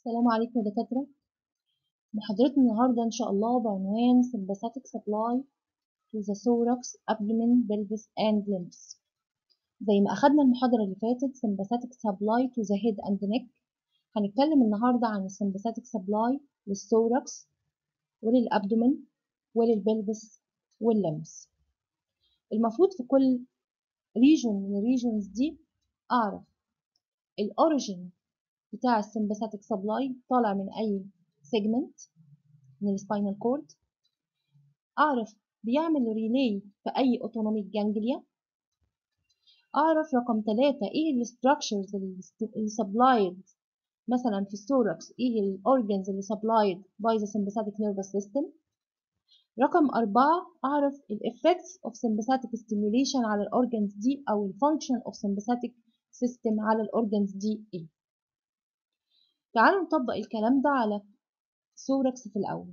السلام عليكم يا دكاترة محاضرتنا النهاردة إن شاء الله بعنوان sympathetic supply to the thorax, abdomen, pelvis and limbs زي ما أخدنا المحاضرة اللي فاتت sympathetic supply to the head and neck هنتكلم النهاردة عن sympathetic supply للثوركس وللأبدومن وللبلفس واللمس المفروض في كل ريجون من الريجونز دي أعرف الأوريجين بتاع السمباثيك سبلاي طالع من اي سيجمنت من السباينال كورد اعرف بيعمل ريلي في اي اوتونوميك جانجليا اعرف رقم ثلاثة ايه الاستراكشرز اللي سبلايد مثلا في الثوركس ايه الاورجنز اللي سبلايد باي ذا sympathetic nervous system رقم أربعة أعرف الإفكتس of sympathetic stimulation على الأورجنز دي أو الفانكشن of sympathetic system على الأورجنز دي إيه تعالوا نطبق الكلام ده على ثوركس في الأول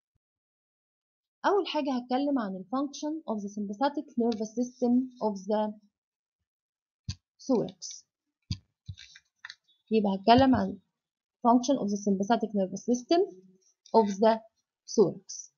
أول حاجة هتكلم عن الفانكشن of the sympathetic nervous system of the thorax يبقى هتكلم عن function of the sympathetic nervous system of the thorax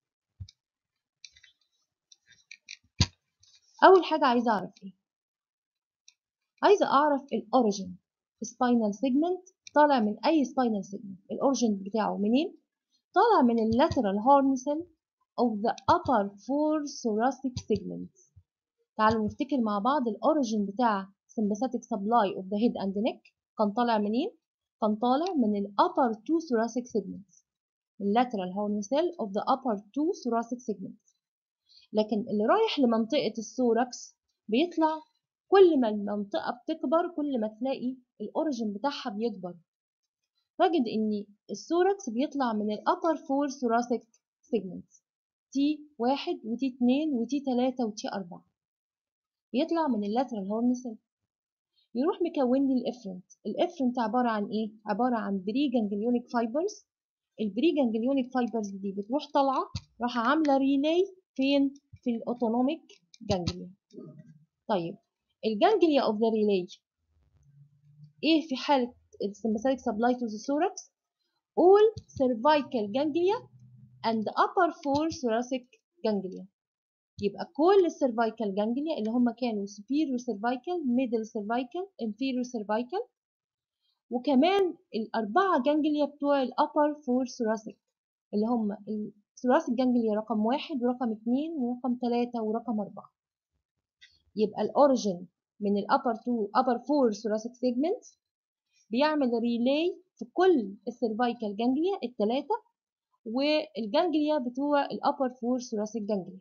أول حاجة عايزة أعرف إيه عايزة أعرف الأوريجين spinal segment طالع من اي spinal segment الاوريجين بتاعه منين طالع من اللاترال هورن cell of the upper four thoracic segments تعالوا نفتكر مع بعض الاوريجين بتاع sympathetic supply of the head and neck كان طالع منين كان طالع من ال upper two thoracic segments lateral horn cell of the upper two thoracic segments لكن اللي رايح لمنطقة الثوركس بيطلع كل ما المنطقة بتكبر كل ما تلاقي الأوريجين بتاعها بيكبر نجد إن الثوركس بيطلع من الأبر فور thoracic segments تي واحد وتي اتنين وتي تلاتة وتي أربعة يطلع من اللاترال هورن سيل يروح مكون لي الافرنت الافرنت عبارة عن ايه؟ عبارة عن بري جانجليونيك فايبرز البري جانجليونيك فايبرز دي بتروح طالعة راح عاملة ريلاي فين؟ في الاوتونوميك جانجليا طيب الجانجليا اوف ذا ريلاي ايه في حالة السمباثيك supply to the thorax all cervical ganglia and upper four thoracic ganglia يبقى كل السيرفايكال جانجليا اللي هم كانوا superior cervical middle cervical inferior cervical وكمان الأربعة جانجليا بتوع الأبر فور thoracic اللي هم الثوراسيك جانجليا رقم واحد ورقم اتنين ورقم تلاتة ورقم أربعة يبقى الأوريجين من الأبر تو أبر فور thoracic segments بيعمل ريلاي في كل السيرفايكال جانجليا التلاتة والجانجليا بتوع الأبر فور thoracic جانجليا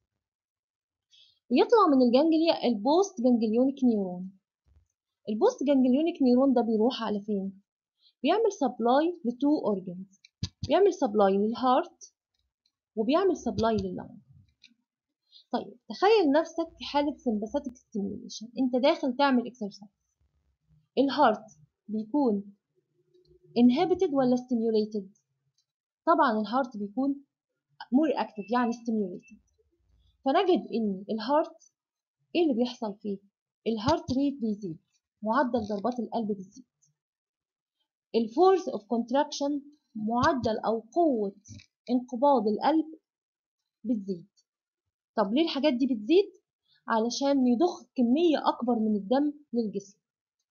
يطلع من الجانجليا البوست جانجليونيك نيورون البوست جانجليونيك نيورون ده بيروح على فين؟ بيعمل سبلاي لتو اورجنز بيعمل سبلاي للهارت وبيعمل سبلاي لللنج طيب تخيل نفسك في حالة sympathetic stimulation انت داخل تعمل exercise الهارت بيكون inhibited ولا stimulated طبعا الهارت بيكون more active يعني stimulated فنجد ان الهارت ايه اللي بيحصل فيه الهارت ريت بيزيد معدل ضربات القلب بتزيد الفورس اوف كونتراكشن معدل او قوة انقباض القلب بتزيد طب ليه الحاجات دي بتزيد علشان يضخ كمية اكبر من الدم للجسم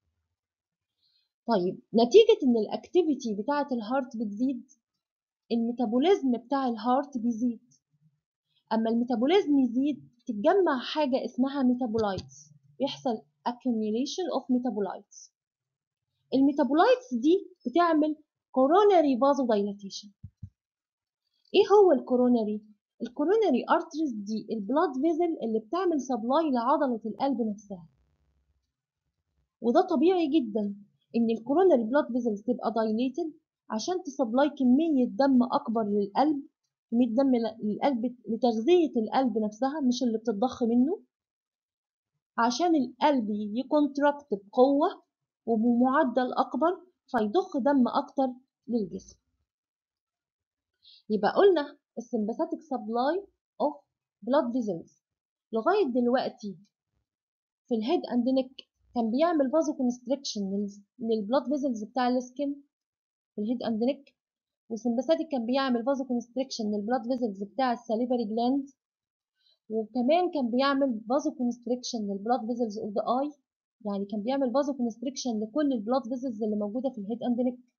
طيب نتيجة ان الاكتيفيتي بتاعة الهارت بتزيد الميتابوليزم بتاع الهارت بيزيد اما الميتابوليزم يزيد تتجمع حاجة اسمها ميتابولايتس يحصل accumulation of metabolites الميتابولايتس دي بتعمل coronary vasodilation ايه هو الكوروناري الكوروناري ارتريز دي البلاد فيزل اللي بتعمل سبلاي لعضلة القلب نفسها وده طبيعي جدا ان الكوروناري بلاد فيزلز تبقى دايليتد عشان تسبلاي كمية دم اكبر للقلب كمية دم للقلب لتغذية القلب نفسها مش اللي بتتضخ منه عشان القلب يكونتراكت بقوة وبمعدل أكبر فيضخ دم أكتر للجسم يبقى قلنا السمباثيك سبلاي اوف بلاد فيزلز لغاية دلوقتي في الهيد اند نيك كان بيعمل فازو كونستريكشن للبلاد فيزلز بتاع السكن في الهيد اند نيك والسمباثيك كان بيعمل فازو كونستريكشن للبلاد فيزلز بتاع الساليفري جلاند وكمان كان بيعمل فازو كونستريكشن للبلاد فيزلز اوف ذا اي يعني كان بيعمل فازو كونستريكشن لكل البلاد فيزلز اللي موجوده في الهيد اند نيك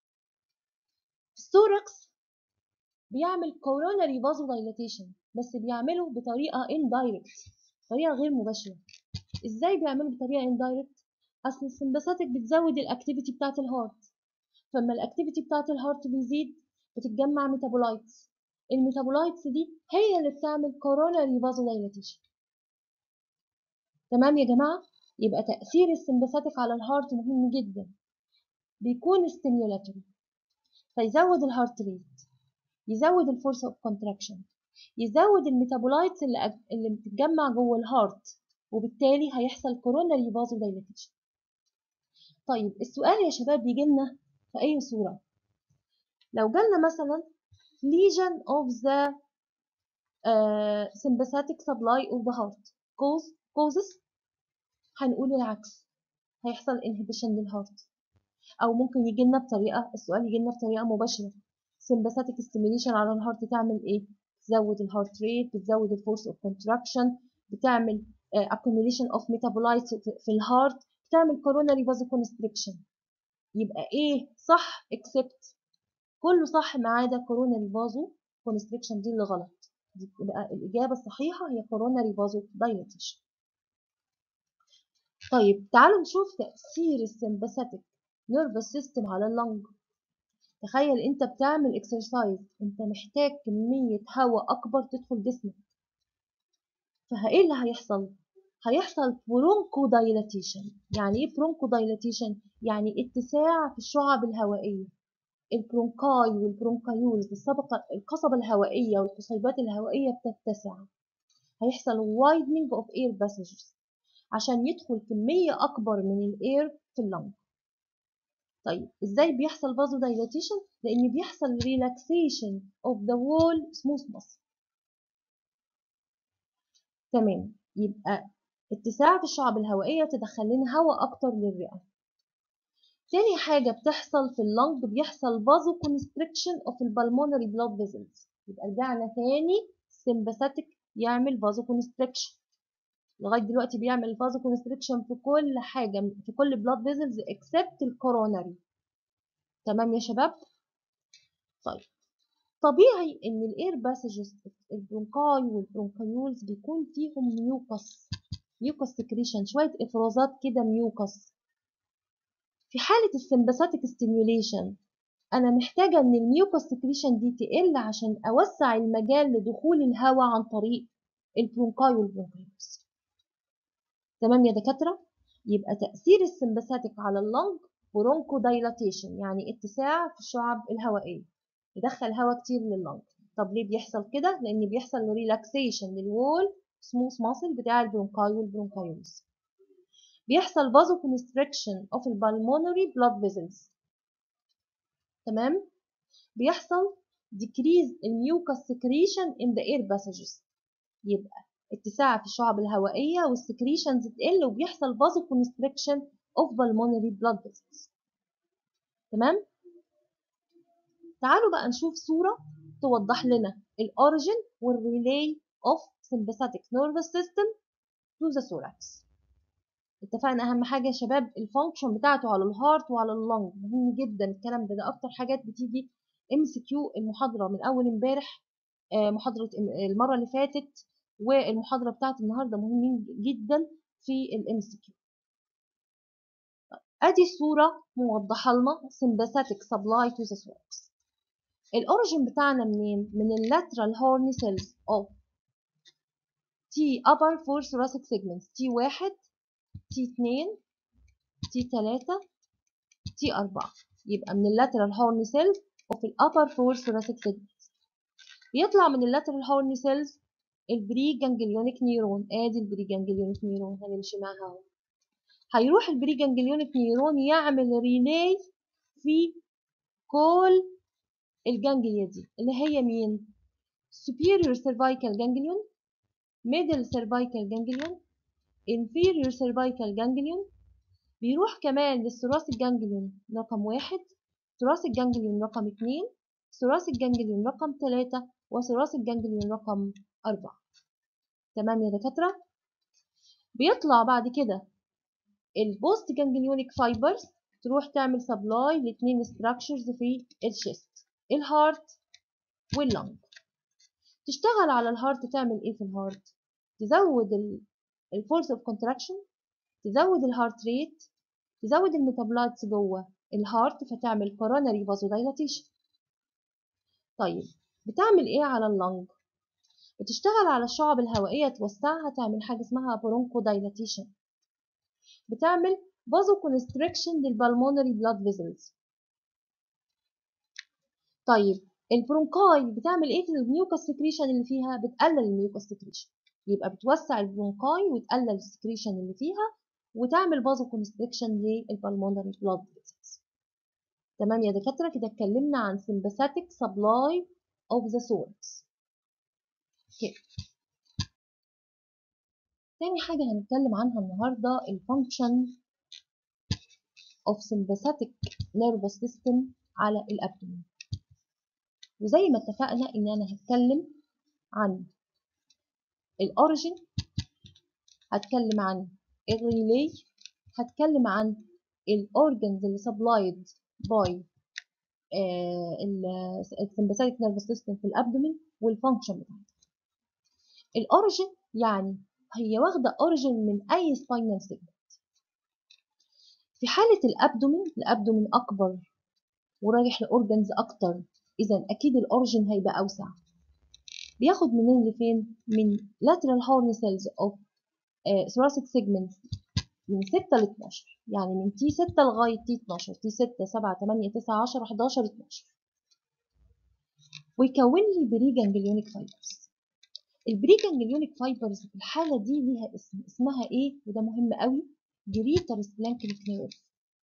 الثوركس بيعمل كوروناري فازو دايلاتيشن بس بيعمله بطريقه اندايركت طريقه غير مباشره ازاي بيعمله بطريقه اندايركت اصل السمباثيك بتزود الاكتيفيتي بتاعه الهارت فلما الاكتيفيتي بتاعه الهارت بيزيد بتتجمع ميتابولايتس الميتابولايتس دي هي اللي بتعمل كوروناري فازو دايلاتيشن تمام يا جماعه يبقى تاثير السمباثيك على الهارت مهم جدا بيكون ستيميولاتوري فيزود الهارت ريت يزود الفورس اوف كونتراكشن يزود الميتابولايتس اللي أج- اللي بتتجمع جوه الهارت وبالتالي هيحصل كوروناري فازو دايلاتيشن طيب السؤال يا شباب بيجي لنا في اي صوره لو جالنا مثلا lesion of the uh, sympathetic supply of the heart cause causes هنقول العكس هيحصل inhibition للهارت او ممكن يجي لنا بطريقه السؤال يجي لنا بطريقه مباشره sympathetic stimulation على الهارت تعمل ايه تزود الهارت ريت بتزود الفورس اوف كونتراكشن بتعمل uh, accumulation of metabolites في الهارت بتعمل coronary vasoconstriction يبقى ايه صح except كله صح ما عدا coronary vasoconstriction دي اللي غلط يبقى الإجابة الصحيحة هي coronary vasodilatation طيب تعالوا نشوف تأثير السمباثيك نيرفس سيستم على اللنج تخيل انت بتعمل اكسرسايز انت محتاج كمية هواء اكبر تدخل جسمك فايه اللي هيحصل هيحصل برونكو دايلاتيشن يعني ايه برونكو دايلاتيشن يعني اتساع في الشعب الهوائية البرونكاي والبرونكايولز السبقة القصبة الهوائية والقصيبات الهوائية بتتسع هيحصل widening of air passages عشان يدخل كمية أكبر من الاير في اللنج طيب ازاي بيحصل فازو دايلاتيشن لان بيحصل relaxation of the wall smooth muscle تمام يبقى اتساع في الشعب الهوائية تدخل لنا هواء أكتر للرئة تاني حاجة بتحصل في اللنج بيحصل فازو كونستريكشن اوف البلمونري بلاد فيزلز يبقى رجعنا تاني سمباثيك يعمل فازو كونستريكشن لغاية دلوقتي بيعمل فازو كونستريكشن في كل حاجة في كل بلاد فيزلز اكسبت الكوروناري تمام يا شباب طيب طبيعي ان الاير باسجز البرونكاي والبرونكايولز بيكون فيهم ميوكس ميوكس سكريشن شويه افرازات كده ميوكس في حاله السمباثيك ستيميوليشن انا محتاجه ان الميوكس سكريشن دي تقل عشان اوسع المجال لدخول الهواء عن طريق البرونكاي والبرونكايولز تمام يا دكاتره يبقى تاثير السمباثيك على اللنج برونكو دايلاتيشن يعني اتساع في الشعب الهوائيه يدخل هواء كتير لللنج طب ليه بيحصل كده لان بيحصل ريلاكسيشن للوول سموث ماسل بتاع البرونكاي والبرونكايولز بيحصل فازو كونستريكشن اوف البالمونري بلاد فيزلز تمام بيحصل decrease الميوكس secretion in the air passages يبقى اتساع في الشعب الهوائية والسكريشنز تقل وبيحصل فازو كونستريكشن اوف بالمونري بلاد فيزلز تمام تعالوا بقى نشوف صورة توضح لنا الأوريجين والريلاي of sympathetic nervous system to the thorax اتفقنا أهم حاجة يا شباب الفانكشن بتاعته على الهارت وعلى اللنج مهم جدا الكلام ده ده أكتر حاجات بتيجي ام سي كيو المحاضرة من أول امبارح محاضرة المرة اللي فاتت والمحاضرة بتاعت النهاردة مهمين جدا في الام سي كيو ادي الصورة موضحة لنا sympathetic supply to the thorax الاوريجين بتاعنا منين؟ من اللاترال هورن سيلز اوف تي upper four thoracic segments تي واحد تي اتنين تي تلاتة تي أربعة يبقى من اللاترال هورن سيلز اوف الأبر فور thoracic segments بيطلع من اللاترال هورن سيلز البري جانجليونيك نيرون ادي البري جانجليونيك نيرون هنمشي معاها اهو هيروح البري جانجليونيك نيرون يعمل ريلاي في كل الجانجليا دي اللي هي مين superior cervical ganglion middle cervical ganglion inferior cervical ganglion بيروح كمان للثوراسيك جانجليون رقم واحد ثراسك جانجليون رقم 2 ثراسك جانجليون رقم 3 وثراسك جانجليون رقم 4 تمام يا دكاترة بيطلع بعد كده البوست جانجليونيك فايبرز تروح تعمل سبلاي لاثنين ستراكشرز في الشيست الهارت واللنج تشتغل على الهارت تعمل ايه في الهارت تزود الفورس اوف كونتراكشن تزود الهارت ريت تزود الميتابولايتس جوه الهارت فتعمل coronary vasodilation طيب بتعمل ايه على اللنج بتشتغل على الشعب الهوائية توسعها تعمل حاجة اسمها bronchodilation بتعمل vasoconstriction للبلمونري blood vessels طيب البرونكاي بتعمل ايه في الميوكاس سكريشن اللي فيها بتقلل الميوكاس سكريشن يبقى بتوسع البرونكاي وتقلل السكريشن اللي فيها وتعمل vasoconstriction للبلمونري blood vessels تمام يا دكاترة كده اتكلمنا عن sympathetic supply of the source اوكي تاني حاجة هنتكلم عنها النهاردة الفانكشن of sympathetic nervous system على الابدومين وزي ما اتفقنا ان انا هتكلم عن الاوريجين هتكلم عن الريلي هتكلم عن الاورجنز اللي سبلايد باي السمباثيك نيرفس سيستم في الابدومين والفانكشن بتاعتها الاوريجين يعني هي واخده اوريجين من اي سباينال سيجمنت في حاله الابدومين الابدومين اكبر ورايح لاورجنز اكتر اذا اكيد الاوريجين هيبقى اوسع بياخد منين لفين من lateral horn cells of uh, thoracic segments من 6 ل 12 يعني من تي 6 لغايه تي 12 تي 6 7 8 9 10 11 12 ويكون لي بري جانجليونيك فايبرز البري جانجليونيك فايبرز في الحاله دي ليها اسم اسمها ايه وده مهم قوي جريتر سبلانكينيك نيرف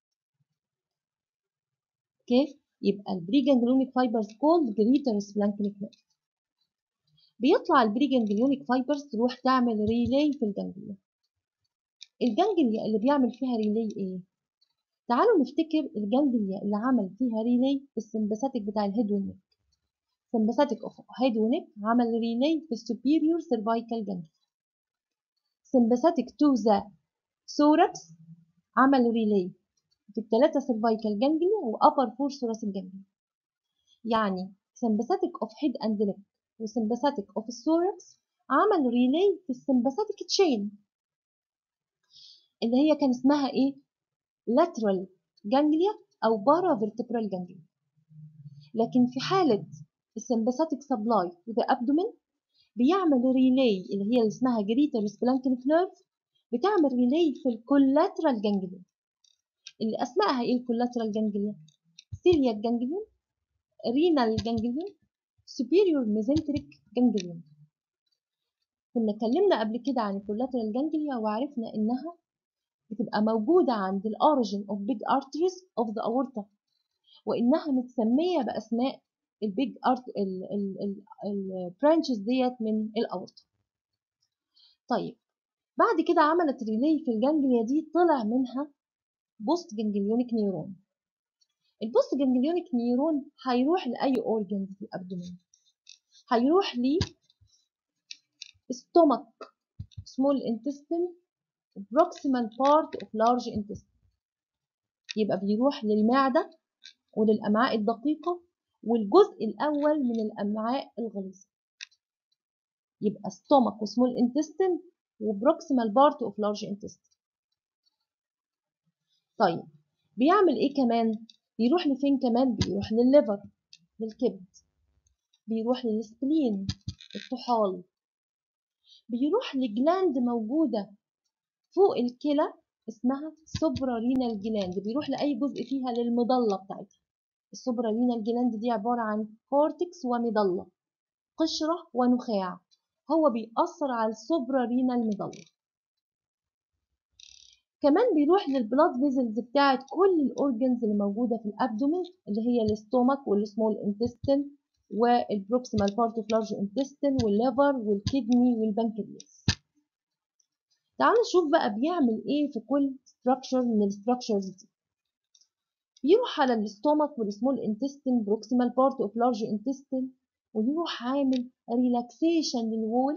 اوكي يبقى البري جانجليونيك فايبرز كولد جريتر سبلانكينيك نيرف بيطلع البري جانجليونيك فايبرز تروح تعمل ريلاي في الجانجليا الجانجليا اللي بيعمل فيها ريلاي ايه تعالوا نفتكر الجانجليا اللي عمل فيها ريلاي السمباثيك بتاع الهيد والنك سمباثيك اوف هيد ونك عمل ريلاي في السوبيريور سيرفايكال جانجليا سمباثيك تو ذا ثوركس عمل ريلاي في الثلاثة سيرفايكال جانجليا وأبر فور ثوراسيك جانجليا يعني سمباثيك اوف هيد اند نك وسمباثيك اوف الثوركس عمل ريلاي في السمباثيك تشين اللي هي كان اسمها ايه lateral جانجليا او بارا فيرتبرال جانجليا لكن في حالة السمباثيك سبلاي في ابدومين بيعمل ريلاي اللي هي اللي اسمها جريتر سبلانكينيك نيرف بتعمل ريلاي في الكولاترال جانجليا اللي اسمائها ايه الكولاترال جانجليا سيلياك جانجليون رينال جانجليون superior mesenteric ganglion كنا اتكلمنا قبل كده عن الكولاترال جانجليا وعرفنا انها بتبقى موجودة عند الأوريجين of big arteries of the aorta وإنها متسمية بأسماء البيج ارت البرانشز ديت من الأورطة طيب بعد كده عملت ريلي في الجانجليا دي طلع منها بوست جانجليونيك نيورون البوست جانجليونيك نيورون هيروح لأي أورجن في الأبدومين هيروح ل stomach small intestine proximal part of large intestine يبقى بيروح للمعدة وللأمعاء الدقيقة والجزء الأول من الأمعاء الغليظة يبقى stomach وسمول intestine وبروكسيمال part of large intestine طيب بيعمل ايه كمان بيروح لفين كمان بيروح للليفر للكبد بيروح للسبلين الطحال بيروح لجلاند موجودة فوق الكلى اسمها سوبرا رينال جلاند بيروح لأي جزء فيها للمضلة بتاعتها السوبرا رينال جلاند دي عبارة عن كورتكس ومضلة قشرة ونخاع هو بيأثر على السوبرا رينال مضلة كمان بيروح للبلاد فيزلز بتاعت كل الاورجنز اللي موجوده في الابدومين اللي هي الاستومك والسمول انتستين والبروكسيمال بارت اوف لارج انتستين والليفر والكدني والبنكرياس تعالوا نشوف بقى بيعمل ايه في كل ستراكشر من الستراكشرز دي بيروح على الاستومك والسمول انتستين بروكسيمال بارت اوف لارج انتستين ويروح عامل ريلاكسيشن للوول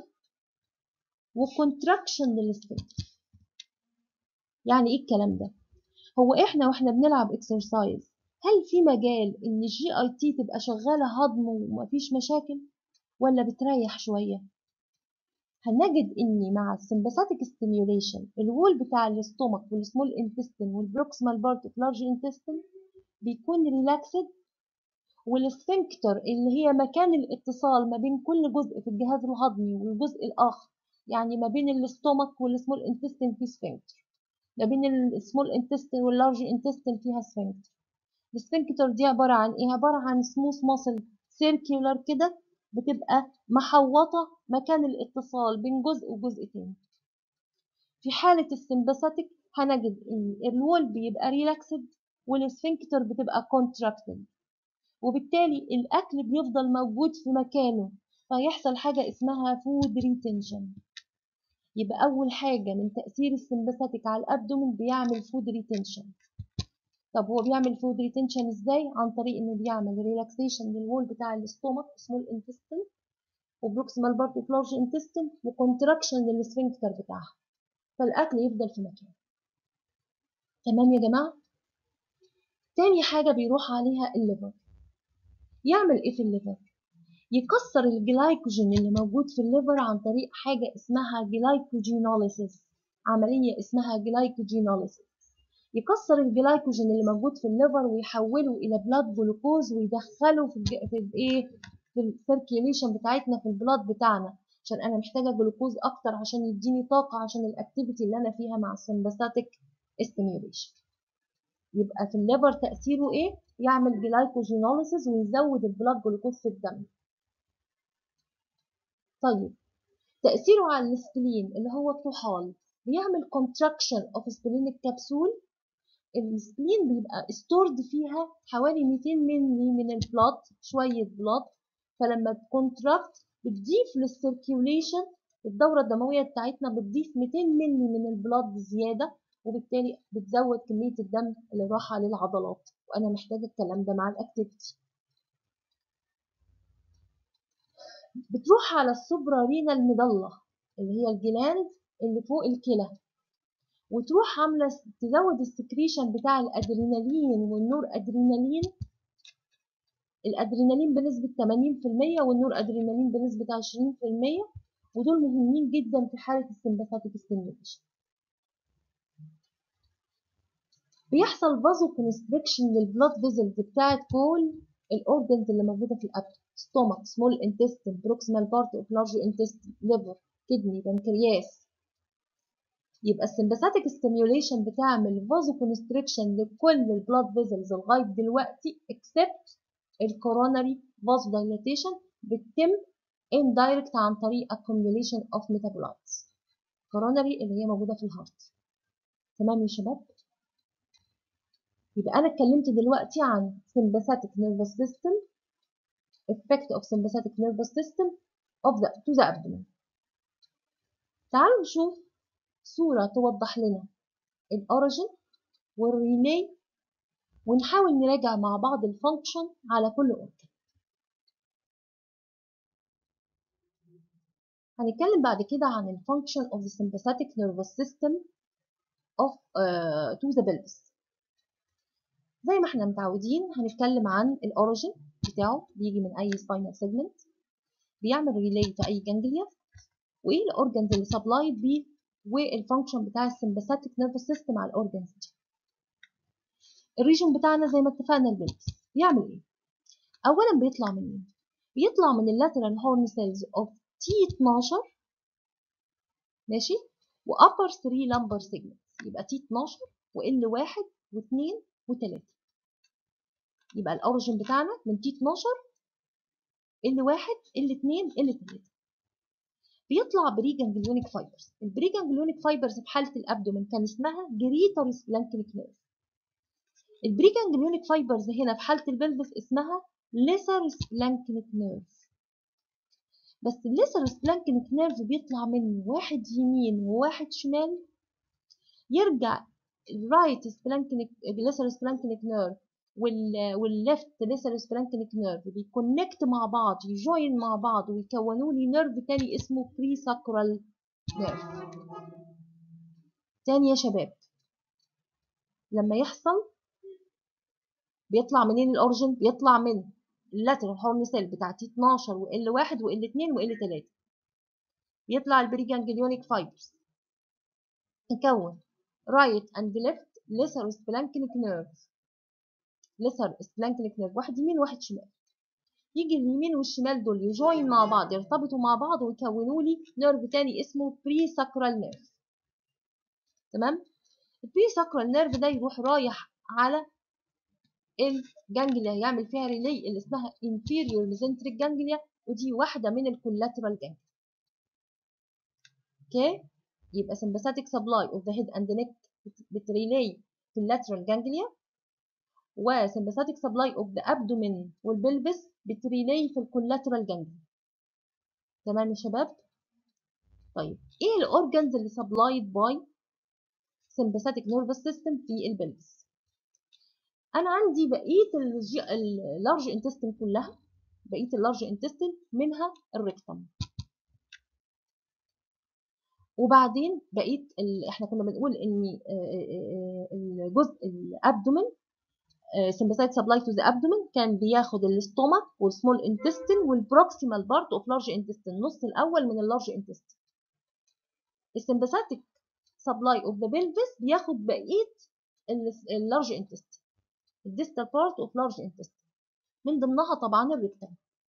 وكونتراكشن للسفنكتر يعني ايه الكلام ده هو احنا واحنا بنلعب اكسرسايز هل في مجال ان الجي اي تي تبقى شغاله هضم ومفيش مشاكل ولا بتريح شويه هنجد ان مع السمباثيك ستيميوليشن الوول بتاع الاستومك والسمول انتستين والبروكسيمال بارت اوف لارج انتستين بيكون ريلاكسد والسفنكتر اللي هي مكان الاتصال ما بين كل جزء في الجهاز الهضمي والجزء الاخر يعني ما بين الاستومك والسمول انتستين في سفنكتر ما بين السمول انتستين واللارج انتستين فيها سفنكتر السفنكتر دي عبارة عن ايه عبارة عن سموث ماسل سيركيولار كده بتبقى محوطة مكان الاتصال بين جزء وجزء تاني في حالة السمباثيك هنجد ان الوول بيبقى ريلاكسد والسفنكتر بتبقى كونتراكتد وبالتالي الاكل بيفضل موجود في مكانه فيحصل حاجة اسمها فود ريتنشن يبقى أول حاجة من تأثير السمباثيك على الأبدومين بيعمل فود ريتنشن طب هو بيعمل فود ريتنشن ازاي؟ عن طريق انه بيعمل ريلاكسيشن للوول بتاع الاستومك سمول انتستين وبروكسيمال بارت اوف لارج انتستين وكونتراكشن للسفنكتر بتاعها فالأكل يفضل في مكانه تمام يا جماعة؟ تاني حاجة بيروح عليها الليفر يعمل ايه في الليفر؟ يكسر الجلايكوجين اللي موجود في الليفر عن طريق حاجة اسمها جلايكوجينوليسيس عملية اسمها جلايكوجينوليسيس يكسر الجلايكوجين اللي موجود في الليفر ويحوله إلى بلاد جلوكوز ويدخله في الج... في الايه في السيركيليشن بتاعتنا في البلاد بتاعنا عشان انا محتاجه جلوكوز اكتر عشان يديني طاقه عشان الاكتيفيتي اللي انا فيها مع السمباثيك ستيميوليشن يبقى في الليفر تاثيره ايه يعمل جلايكوجينوليسيس ويزود البلاد جلوكوز في الدم طيب تأثيره على السبلين اللي هو الطحال بيعمل contraction of splenic capsule السبلين بيبقى stored فيها حوالي 200 مللي من البلاد شوية بلاد فلما بكونتراكت بتضيف للسيركيوليشن الدورة الدموية بتاعتنا بتضيف 200 مللي من البلاد زيادة وبالتالي بتزود كمية الدم اللي رايحة للعضلات وأنا محتاجة الكلام ده مع الأكتيفيتي بتروح على السوبرا رينال مضلة اللي هي الجلاند اللي فوق الكلى وتروح عاملة تزود السكريشن بتاع الأدرينالين والنور أدرينالين الأدرينالين بنسبة 80% والنور أدرينالين بنسبة 20% ودول مهمين جدا في حالة السمباثيك ستيميوليشن بيحصل فازو كونستريكشن للبلاد فيزلز بتاعت كل الاورجنز اللي موجوده في الابد ستومك سمول انتستين بروكسيمال بارت اوف لارج انتستين ليفر كدني بنكرياس يبقى السمباثيك ستيميوليشن بتعمل فازو كونستريكشن لكل البلاد فيزلز لغايه دلوقتي اكسبت الكوروناري فازو دايلاتيشن بتتم indirect عن طريق accumulation of metabolites coronary اللي هي موجوده في الهارت تمام يا شباب يبقى انا اتكلمت دلوقتي عن sympathetic nervous system effect of sympathetic nervous system of the to the abdomen تعالوا نشوف صورة توضح لنا الأوريجين والريلي ونحاول نراجع مع بعض الفانكشن على كل أورجن هنتكلم بعد كده عن الفانكشن of the sympathetic nervous system of uh, to the pelvis زي ما احنا متعودين هنتكلم عن الاوريجين بتاعه بيجي من اي سباينال سيجمنت بيعمل ريلي في اي جانجليا وايه الاورجنز اللي سبلايد بيه والفانكشن بتاع السمباثيك نيرفس سيستم على الاورجنز دي الريجن بتاعنا زي ما اتفقنا البلبس بيعمل ايه اولا بيطلع منين بيطلع من اللاترال هورن سيلز اوف تي 12 ماشي وابر 3 لامبر سيجمنت يبقى تي 12 وال 1 و2 و3 يبقى الاوريجن بتاعنا من تي 12 ال 1 ال 2 ال 3 بيطلع بريجانجليونيك فايبرز البريجانجليونيك فايبرز في حاله الابدومين كان اسمها جريتوريس بلانكينيك نيرف البريجانجليونيك فايبرز هنا في حاله البلفس اسمها ليسرس بلانكينيك نيرف بس الليسرس بلانكينيك نيرف بيطلع منه واحد يمين وواحد شمال يرجع الرايت سبلانكينيك الليسرس بلانكينيك نيرف وال والليفت ليسر سبلانكنيك نيرف بيكونكت مع بعض يجوين مع بعض ويكونوا لي نيرف تاني اسمه بري ساكرال نيرف تاني يا شباب لما يحصل بيطلع منين الاورجن بيطلع من اللاترال هورن سيل بتاعت 12 وال 1 وال 2 وال 3 بيطلع البريجانجليونيك فايبرز تكون رايت اند ليفت ليسر سبلانكنيك نيرف ليسر سبلانكنيك نيرف واحد يمين واحد شمال يجي اليمين والشمال دول يجوين مع بعض يرتبطوا مع بعض ويكونوا لي نيرف تاني اسمه بري ساكرال نيرف تمام البري ساكرال نيرف ده يروح رايح على الجانجليا يعمل فيها ريلي اللي اسمها inferior mesenteric جانجليا ودي واحده من الكولاترال جانجليا اوكي يبقى sympathetic supply of the head and neck بتريلي في اللاترال جانجليا و sympathetic supply of the abdomen والبلبس بتريلي في الكولاترال جانجليا تمام يا شباب طيب ايه الاورجنز اللي supplied by sympathetic nervous system في البلبس انا عندي بقيه اللارج انتستين كلها بقيه اللارج انتستين منها الريكتم وبعدين بقيه ال... احنا كنا بنقول ان الجزء الابدومن sympathetic supply to the abdomen كان بياخد الاستومك والسمول انتستين والبروكسيمال بارت اوف لارج انتستين النص الاول من اللارج انتستين السمباثيك supply of the pelvis بياخد بقيه اللارج انتستين الديستال بارت اوف لارج انتستين من ضمنها طبعا الريكتم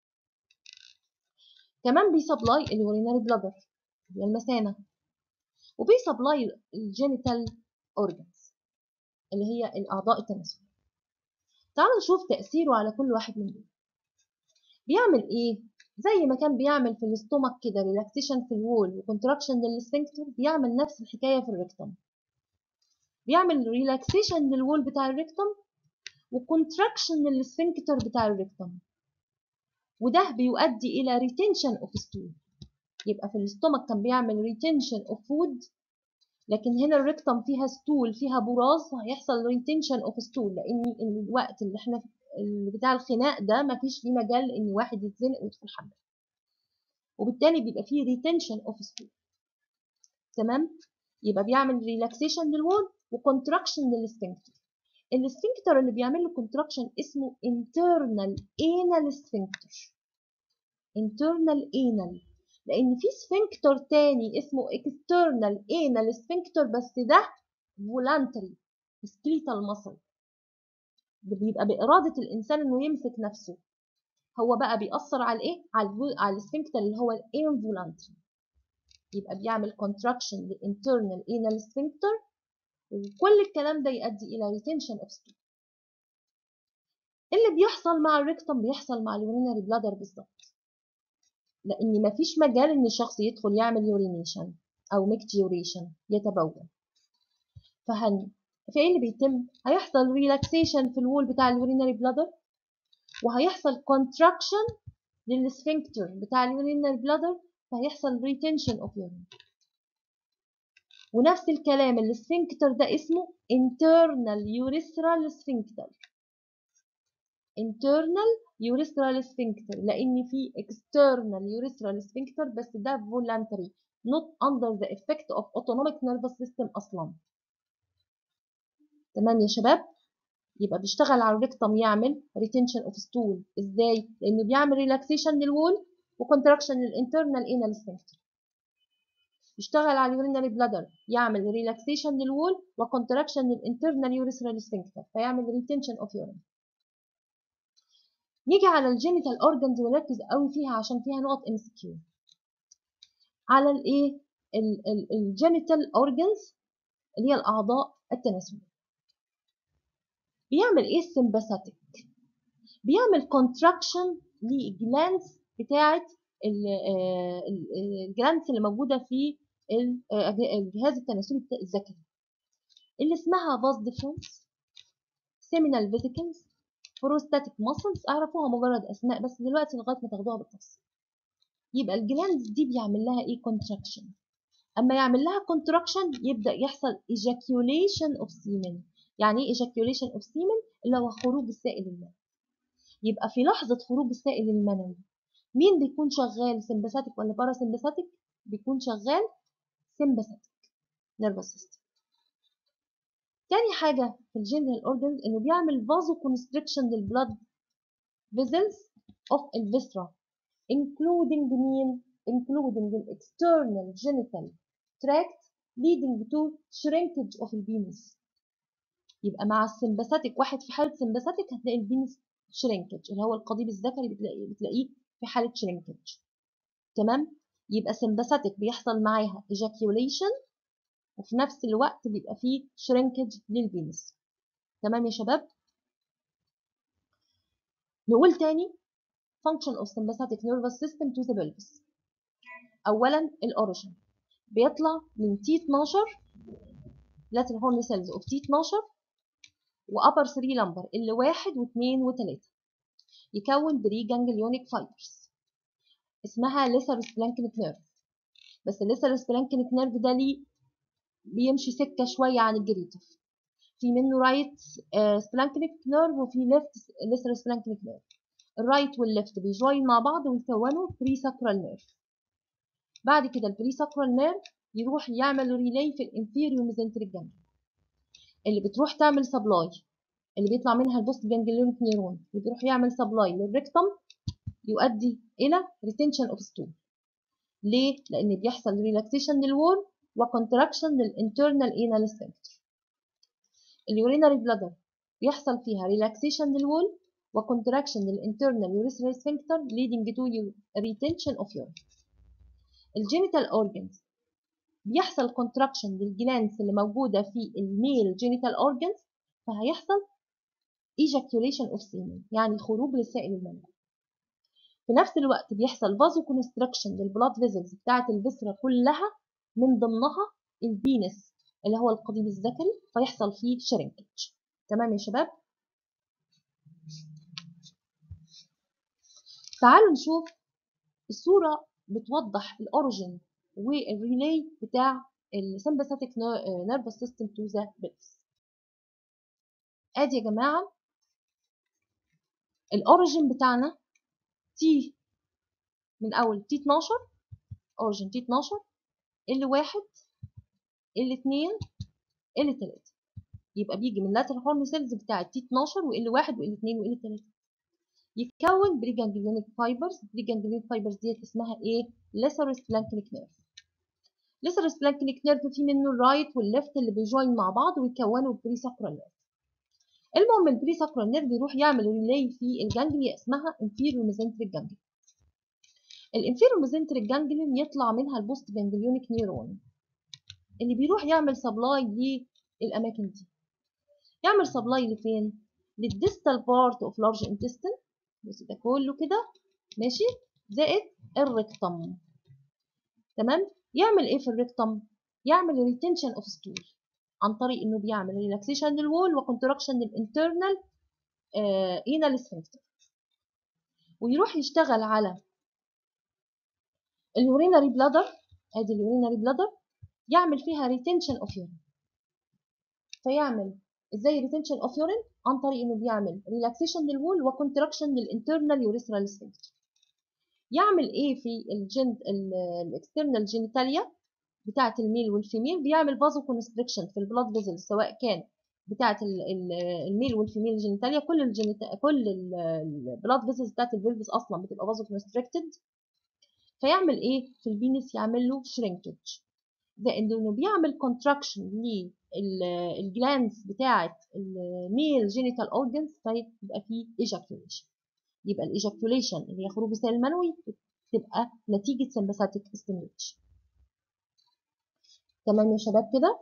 كمان بيسبلاي اليورينري بلادر هي المثانه وبيسبلاي الجينيتال اورجانز اللي هي الاعضاء التناسليه تعالوا نشوف تاثيره على كل واحد من دول بيعمل ايه زي ما كان بيعمل في الاستومك كده ريلاكسيشن في الوول وكونتراكشن للسفنكتر بيعمل نفس الحكايه في الريكتم بيعمل ريلاكسيشن للوول بتاع الريكتم وكونتراكشن للسفنكتر بتاع الريكتم وده بيؤدي الى ريتنشن اوف ستول يبقى في الاستومك كان بيعمل ريتنشن اوف فود لكن هنا الريكتم فيها ستول فيها براز هيحصل ريتنشن اوف ستول لان الوقت اللي احنا اللي بتاع الخناق ده مفيش فيه مجال ان واحد يتزنق ويدخل حمام وبالتالي بيبقى فيه ريتنشن اوف ستول تمام يبقى بيعمل ريلاكسيشن للوول وكونتراكشن للسفنكتر السفنكتر اللي بيعمل له كونتراكشن اسمه internal anal sphincter internal anal لان في سفنكتر تاني اسمه external anal sphincter بس ده voluntary skeletal muscle ده بيبقى بإرادة الإنسان إنه يمسك نفسه هو بقى بيأثر على الإيه؟ على الفول... على السفنكتر اللي هو الانفولانتري يبقى بيعمل contraction للinternal anal sphincter وكل الكلام ده يؤدي إلى retention of stool اللي بيحصل مع الريكتم بيحصل مع اليورينري بلادر بالظبط لأن مفيش مجال إن الشخص يدخل يعمل يورينيشن أو ميكتيوريشن يتبول فهن فايه اللي بيتم هيحصل ريلاكسيشن في الوول بتاع اليورينري بلادر وهيحصل كونتراكشن للسفنكتر بتاع اليورينري بلادر فهيحصل ريتنشن اوف يورين ونفس الكلام السفنكتر ده اسمه internal urethral sphincter internal urethral sphincter لان في external urethral sphincter بس ده voluntary not under the effect of autonomic nervous system اصلا تمام يا شباب يبقى بيشتغل على الريكتم يعمل retention of stool ازاي لانه بيعمل relaxation للوول وكونتراكشن للانترنال انال sphincter يشتغل على اليورينري بلادر يعمل relaxation للوول وكونتراكشن للانترنال urethral sphincter فيعمل retention of urine نيجي على الجينيتال اورجنز ونركز قوي فيها عشان فيها نقط ام كيو على الايه الجينيتال اورجنز اللي هي الاعضاء التناسليه بيعمل ايه السمباثيك بيعمل كونتراكشن للجلانس بتاعه الجلانس اللي موجوده في الجهاز التناسلي الذكري اللي اسمها باز ديفرنس سيمينال فيتيكلز بروستاتيك ماسلز اعرفوها مجرد اسماء بس دلوقتي لغايه ما تاخدوها بالتفصيل يبقى الجلاندز دي بيعمل لها ايه كونتراكشن اما يعمل لها كونتراكشن يبدا يحصل ejaculation of semen يعني ايه ejaculation of semen اللي هو خروج السائل المنوي يبقى في لحظة خروج السائل المنوي مين بيكون شغال سمباثيك ولا باراسمباثيك بيكون شغال سمباثيك نيرفس سيستم تاني حاجة في الجينيتال اورجنز انه بيعمل فازو كونستريكشن للبلاد vessels of الفيسرا including مين including the external genital tract leading to shrinkage of البينس يبقى مع السمباثيك واحد في حالة سمباثيك هتلاقي البينس شرينكج اللي هو القضيب الذكري بتلاقيه بتلاقيه في حالة شرينكج تمام يبقى سمباثيك بيحصل معاها ejaculation وفي نفس الوقت بيبقى فيه شرينكج للبينس تمام يا شباب نقول تاني function of sympathetic nervous system to the pelvis اولا الاوريجن بيطلع من تي 12 lateral horn cells of تي 12 وابر 3 لمبر اللي واحد واثنين وثلاثة يكون بري جانجليونيك فايبرز اسمها ليسر سبلانكنيك نيرف بس الليسر سبلانكنيك نيرف ده ليه بيمشي سكة شوية عن الجريتف في منه رايت سبلانكنيك نيرف وفي ليفت ليسر سبلانكنيك نيرف الرايت والليفت بيجوين مع بعض ويكونوا بري ساكرال نيرف بعد كده البري ساكرال نيرف يروح يعمل ريلاي في الانفيريو ميزنتريك جانجليون اللي بتروح تعمل سبلاي اللي بيطلع منها البوست جانجليونيك نيرون اللي بيروح يعمل سبلاي للريكتم يؤدي الى ريتنشن اوف ستول ليه لان بيحصل ريلاكسيشن للوول وكونتراكشن للانترنال انال سفنكتر اليورينري بلادر بيحصل فيها ريلاكسيشن للوول وكونتراكشن للانترنال يوريثرال سفنكتر leading to retention of urine الجينيتال اورجنز بيحصل كونتراكشن للجلانس اللي موجوده في الميل جينيتال اورجنز فهيحصل ejaculation of semen يعني خروج للسائل المنوي في نفس الوقت بيحصل فازو كونستراكشن للبلاد فيزلز بتاعه الفيسرا كلها من ضمنها البينس اللي هو القضيب الذكري فيحصل فيه شرينكج تمام يا شباب تعالوا نشوف الصورة بتوضح الأوريجين والريلاي بتاع السمباثيك نيرفس سيستم تو ذا بيلز ادي يا جماعة الأوريجين بتاعنا تي من أول تي 12 أوريجين تي 12 ال واحد ال اتنين ال تلاتة يبقى بيجي من lateral horn cells بتاع تي 12 وال واحد وال اتنين وال تلاتة يتكون بريجانجليونيك فايبرز بريجانجليونيك فايبرز ديت اسمها ايه ليسر سبلانكنيك نيرف ليسر سبلانكنيك نيرف في منه الرايت والليفت اللي بيجوين مع بعض ويكونوا بري ساكرال نيرف المهم البري ساكرال نيرف يروح يعمل ريلاي في الجانجليا اسمها انفيرو ميزنتريك جانجليا الانفيرو ميزنتريك جانجليون يطلع منها البوست جانجليونيك نيرون اللي بيروح يعمل سبلاي للاماكن دي يعمل سبلاي لفين للديستال بارت اوف لارج انتستين بص ده كله كده ماشي زائد الريكتم تمام يعمل ايه في الريكتم يعمل ريتنشن اوف ستول عن طريق انه بيعمل ريلاكسيشن للوول وكونتراكشن للانترنال انال سفنكتر ويروح يشتغل على اليورينري بلادر ادي اليورينري بلادر يعمل فيها ريتنشن اوف يورين فيعمل ازاي ريتنشن اوف يورين عن طريق انه بيعمل ريلاكسيشن للوول وكونتراكشن للانترنال يوريثرال سفنكتر يعمل ايه في الجن الاكسترنال جينيتاليا بتاعه الميل والفيميل بيعمل فازو كونستريكشن في البلاد فيزل سواء كان بتاعه الميل والفيميل جينيتاليا كل الجينيتا كل البلاد فيزلز بتاعه الفيلفس اصلا بتبقى فازو كونستريكتد فيعمل ايه في البينس يعمل له شرينكج زائد انه بيعمل كونتراكشن للجلانس بتاعه الميل جينيتال اورجنز فيبقى فيه ايجاكيوليشن يبقى الايجاكيوليشن اللي هي خروج السائل المنوي تبقى نتيجه سمباثيك ستيميوليشن تمام يا شباب كده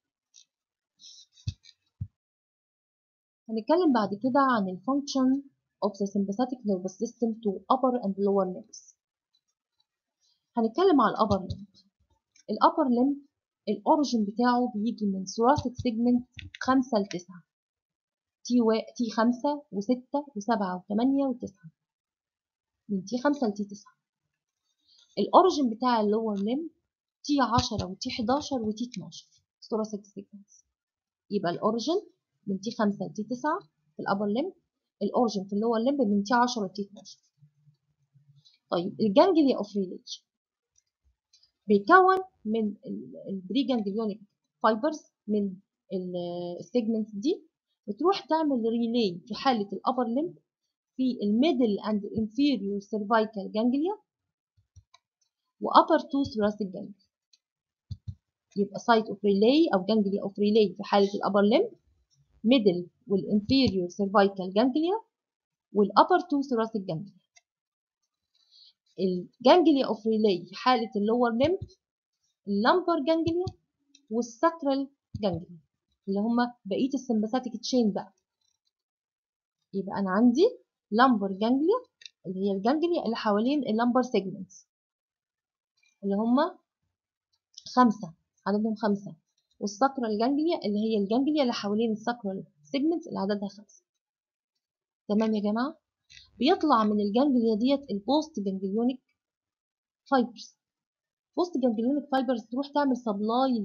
هنتكلم بعد كده عن الفانكشن of the sympathetic nervous system to upper and lower limbs هنتكلم على الابر لمب الابر لمب الاوريجن بتاعه بيجي من thoracic segment 5 ل 9 تي و... تي 5 و6 و7 و8 و9 من تي 5 ل تي 9 الاوريجن بتاع اللور لمب تي 10 وتي 11 وتي 12 thoracic segments يبقى الاوريجن من تي 5 لتي 9 في الابر لمب الاورجن في اللور لمب من تي 10 لتي 12 طيب الجانجليا اوف ريلي بيتكون من البري جانجليونيك فايبرز من السيجمنتس دي بتروح تعمل ريلي في حاله الابر لمب في الميدل اند انفيريور سيرفايكال جانجليا وابر تو ثوراسيك جانجليا يبقى سايت اوف ريلي او جانجليا اوف ريلي في حاله الابر لمب ميدل والانفيريور سيرفايكال جانجليا والابر تو ثوراسيك جانجليا الجانجليا اوف ريلي في حاله اللور لمب اللامبر جانجليا والساكرال جانجليا اللي هم بقيه السمباثيك تشين بقى يبقى انا عندي لامبر جانجليا اللي هي الجانجليا اللي حوالين اللامبر سيجمنتس اللي هم خمسة عددهم خمسة والساكرال جانجليا اللي هي الجانجليا اللي حوالين الساكرال سيجمنتس اللي عددها خمسة تمام يا جماعة بيطلع من الجانجليا ديت البوست جانجليونيك فايبرز بوست جانجليونيك فايبرز تروح تعمل سبلاي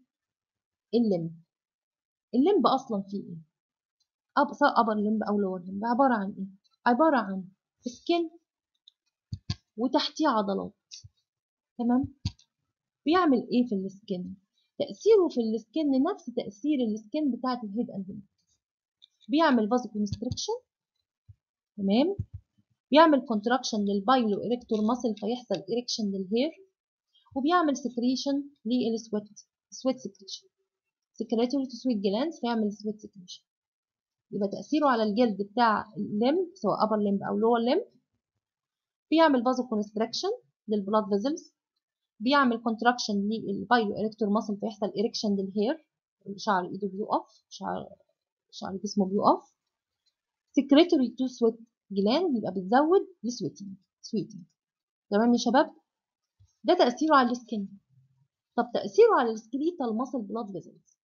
لللمب اللمب اصلا فيه ايه أب سواء ابر لمب او لور لمب عباره عن ايه عباره عن سكن وتحتيه عضلات تمام بيعمل ايه في السكن تاثيره في السكن نفس تاثير السكن بتاعه الهيد اند بيعمل فازو كونستريكشن تمام بيعمل كونتراكشن للبايلو اريكتور ماسل فيحصل اريكشن للهير وبيعمل سكريشن للسويت سويت سكريشن سكريتوري تو سويت جلاندز فيعمل سويت سكريشن يبقى تأثيره على الجلد بتاع الليمب سواء upper limb أو lower limb بيعمل فازو كونستراكشن للبلاد فيزلز بيعمل كونتراكشن للبايلو اريكتور ماسل فيحصل اريكشن للهير شعر ايده بيقف شعر شعر جسمه بيقف سكريتوري تو سويت جلاند يبقى بتزود السويتنج سويتنج تمام يا شباب ده تأثيره على السكن طب تأثيره على السكليتال ماسل بلاد فيزلز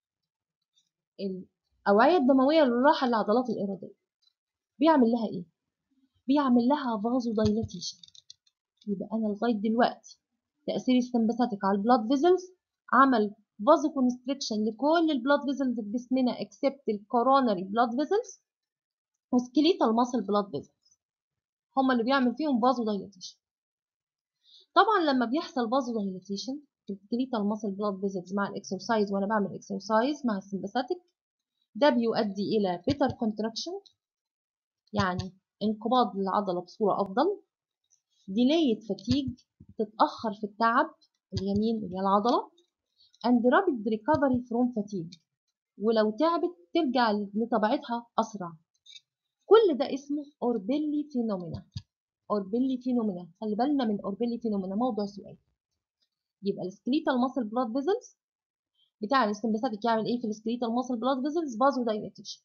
الأوعية الدموية اللي رايحة للعضلات الإرادية بيعمل لها إيه؟ بيعمل لها فازو دايلاتيشن يبقى أنا لغاية دلوقتي تأثير السمباثيك على البلاد فيزلز عمل فازو كونستريكشن لكل البلاد فيزلز في جسمنا اكسبت الكوروناري بلاد فيزلز وسكليتال ماسل بلاد فيزلز هما اللي بيعمل فيهم فازو دايلاتيشن طبعا لما بيحصل فازو دايلاتيشن في السكليتال ماسل بلاد فيزلز مع الاكسرسايز وانا بعمل اكسرسايز مع السمباثيك ده بيؤدي الى بيتر كونتراكشن يعني انقباض العضله بصوره افضل ديليت فاتيج تتاخر في التعب اليمين اللي هي العضله and rapid recovery from fatigue ولو تعبت ترجع لطبيعتها اسرع كل ده اسمه اوربيلي فينومينا اوربيلي فينومينا خلي بالنا من اوربيلي فينومينا موضوع سؤال يبقى السكليتال ماسل بلاد فيزلز بتاع السمباثيك يعمل ايه في السكليتال ماسل بلاد فيزلز فازو دايلاتيشن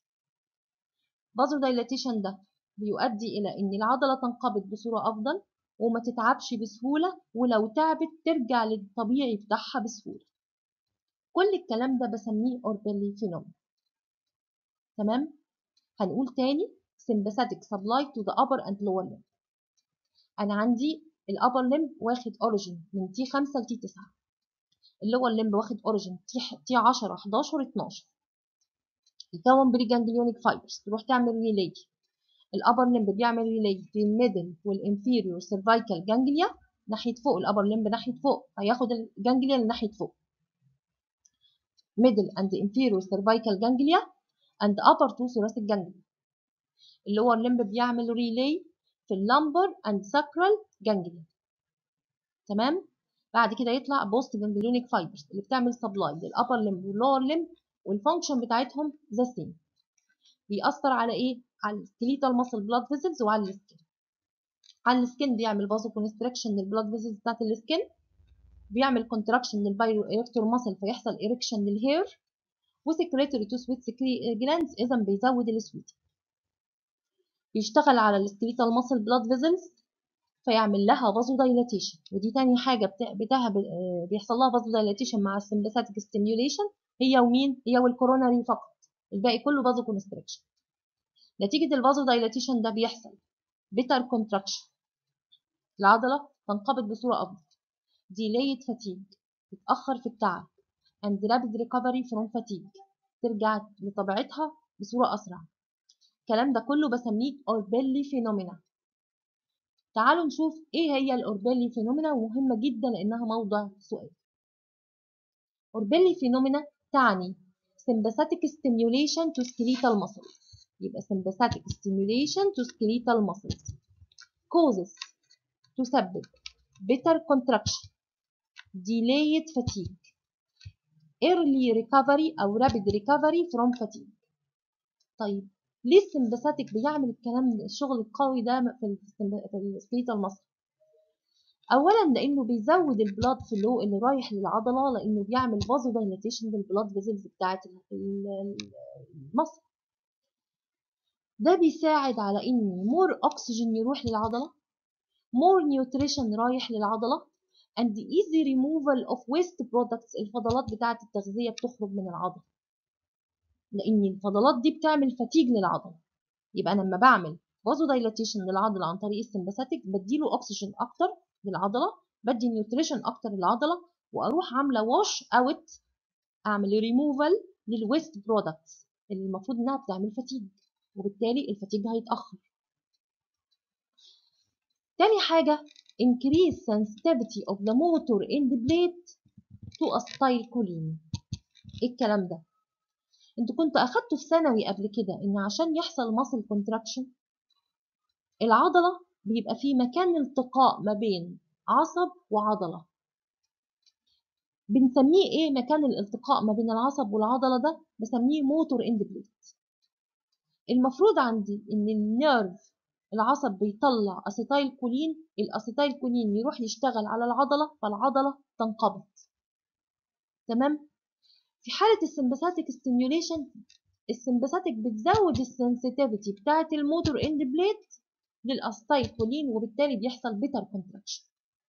فازو دايلاتيشن ده بيؤدي الى ان العضله تنقبض بصوره افضل وما تتعبش بسهوله ولو تعبت ترجع للطبيعي بتاعها بسهوله كل الكلام ده بسميه اوربيلي فينومينا تمام هنقول تاني sympathetic supply to the upper and lower limb انا عندي الابر لمب واخد اوريجين من تي 5 لتي 9 اللور لمب واخد اوريجين تي تي 10 11 12 يكون بري جانجليونيك فايبرز تروح تعمل ريلي الابر لمب بيعمل ريلي في الميدل والانفيريور سيرفايكال جانجليا ناحيه فوق الابر لمب ناحيه فوق هياخد الجانجليا اللي ناحيه فوق middle and inferior cervical ganglia and upper two thoracic ganglia اللور لمب بيعمل ريلي في اللامبر اند ساكرال جانجليا تمام بعد كده يطلع بوست جانجليونيك فايبرز اللي بتعمل سبلاي للابر لمب واللور لمب والفانكشن بتاعتهم ذا سيم بيأثر على ايه على السكليتال ماسل بلاد فيزلز وعلى السكن على السكن بيعمل فازو كونستريكشن للبلاد فيزلز بتاعت السكن بيعمل كونتراكشن للبايرو اريكتور ماسل فيحصل اريكشن للهير وسكريتوري تو سويت جلاندز اذا بيزود السويت بيشتغل على السكليتال ماسل بلاد فيزلز فيعمل لها فازو دايلاتيشن ودي تاني حاجه بتاعها بيحصل لها فازو دايلاتيشن مع السمباثيك ستيميوليشن هي ومين هي والكوروناري فقط الباقي كله فازو كونستريكشن نتيجه الفازو دايلاتيشن ده بيحصل بيتر كونتراكشن العضله تنقبض بصوره افضل delayed fatigue تتاخر في التعب and rapid recovery from fatigue ترجع لطبيعتها بصورة أسرع الكلام ده كله بسميه أوربيلي فينومينا تعالوا نشوف ايه هي الأوربيلي فينومينا ومهمة جدا لأنها موضع سؤال أوربيلي فينومينا تعني sympathetic stimulation to skeletal muscles يبقى sympathetic stimulation to skeletal muscles causes تسبب better contraction delayed fatigue early recovery أو rapid recovery from fatigue طيب ليه السمباثيك بيعمل الكلام الشغل القوي ده في في السكيليتال المصري اولا لانه بيزود البلاد فلو اللي رايح للعضله لانه بيعمل فازو دايلاتيشن للبلاد فيزلز بتاعه المصل ده بيساعد على ان مور اكسجين يروح للعضله مور نيوتريشن رايح للعضله and easy removal of waste products الفضلات بتاعه التغذيه بتخرج من العضله لان الفضلات دي بتعمل فتيج للعضله يبقى انا لما بعمل فازو دايلاتيشن للعضله عن طريق السمباثيك بديله اكسجين اكتر للعضله بدي نيوتريشن اكتر للعضله واروح عامله واش اوت اعمل ريموفال للويست برودكتس اللي المفروض انها بتعمل فتيج وبالتالي الفتيج هيتاخر تاني حاجه increase sensitivity of the motor end plate to acetylcholine ايه الكلام ده انتوا كنتوا اخدتوا في ثانوي قبل كده ان عشان يحصل muscle contraction العضله بيبقى في مكان التقاء ما بين عصب وعضله بنسميه ايه مكان الالتقاء ما بين العصب والعضله ده بسميه موتور اند بليت المفروض عندي ان النيرف العصب بيطلع اسيتايل كولين الاسيتايل كولين يروح يشتغل على العضله فالعضله تنقبض تمام في حاله السمباثيك ستيميوليشن السمباثيك بتزود السنسيتيفيتي بتاعه الموتور اند بليت للاسيتايل كولين وبالتالي بيحصل بيتر كونتراكشن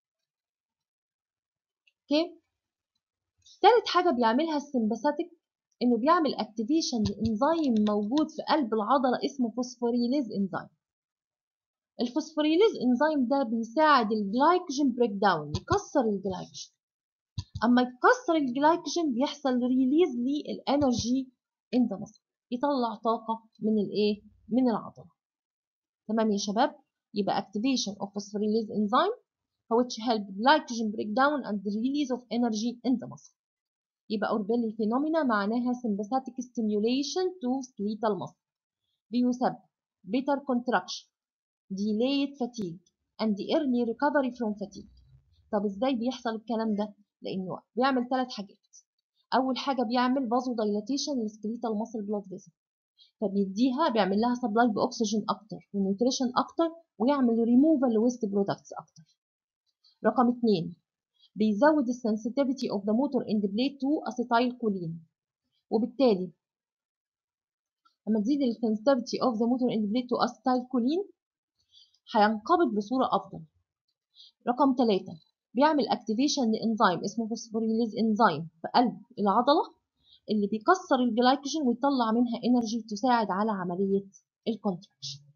اوكي تالت حاجه بيعملها السمباثيك انه بيعمل اكتيفيشن لانزيم موجود في قلب العضله اسمه فوسفوريليز انزيم الفوسفوريليز انزيم ده بيساعد الجلايكوجين بريك داون يكسر الجلايكوجين اما يكسر الجلايكوجين بيحصل ريليز للانرجي ان ذا يطلع طاقه من الايه من العضله تمام يا شباب يبقى activation of phosphorylase enzyme which help glycogen breakdown and the release of energy in the muscle يبقى Orbelli phenomena معناها sympathetic stimulation to skeletal muscle بيسبب better contraction delayed fatigue and the early recovery from fatigue طب ازاي بيحصل الكلام ده لانه بيعمل ثلاث حاجات اول حاجه بيعمل vasodilation للskeletal muscle blood vessel فبيديها بيعمل لها سبلاي باكسجين اكتر ونيوتريشن اكتر ويعمل ريموفال لويست برودكتس اكتر رقم اتنين بيزود السنسيتيفيتي اوف ذا موتور اند بليت تو اسيتايل كولين وبالتالي لما تزيد السنسيتيفيتي اوف ذا موتور اند بليت تو اسيتايل كولين هينقبض بصوره افضل رقم ثلاثة بيعمل اكتيفيشن لانزيم اسمه فوسفوريليز انزيم في قلب العضله اللي بيكسر الجلايكوجين ويطلع منها انرجي تساعد على عمليه الكونتراكشن